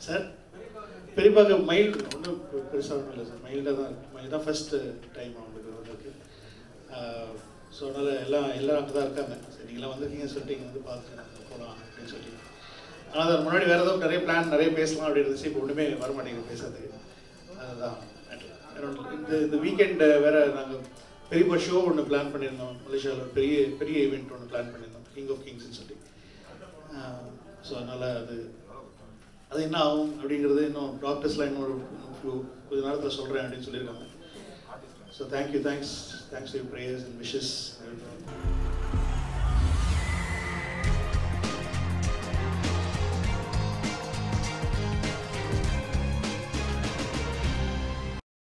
Sir பெரியப்பாக்கு mild ஒன்றும் பெருசாக ஒன்றும் இல்லை சார் மைல்டாக தான் இருக்கு மைல்டு தான் ஃபஸ்ட்டு டைம் அவங்களுக்கு வந்திருக்கு ஸோ அதனால் எல்லாம் எல்லாரும் அங்கே தான் இருக்காங்க சரி நீங்களாம் வந்திருக்கீங்கன்னு சொல்லிட்டு இங்கே வந்து பார்த்து போகலாம் அப்படின்னு சொல்லி ஆனால் அதுக்கு முன்னாடி வேறு ஏதாவது நிறைய பிளான் நிறைய பேசலாம் அப்படின்னு இருந்துச்சு இப்போ ஒன்றுமே வர மாட்டேங்குது பேசுறதுக்கு அதுதான் வேற ஒண்ணும் இல்ல. இந்த இந்த வீக்கெண்டு வேறு நாங்கள் பெரிய ஷோ ஒன்று பிளான் பண்ணியிருந்தோம் மலேசியாவில் பெரிய பெரிய ஈவெண்ட் ஒன்று பிளான் பண்ணியிருந்தோம் கிங் ஆஃப் கிங்ஸ்னு சொல்லி ஸோ அதனால் அது அது என்ன ஆகும் அப்படிங்கிறது இன்னும் டாக்டர்ஸ்லாம் இன்னொரு few கொஞ்ச நேரத்தில் சொல்கிறேன் அப்படின்னு சொல்லியிருக்காங்க so thank you thanks thanks you prayers and wishes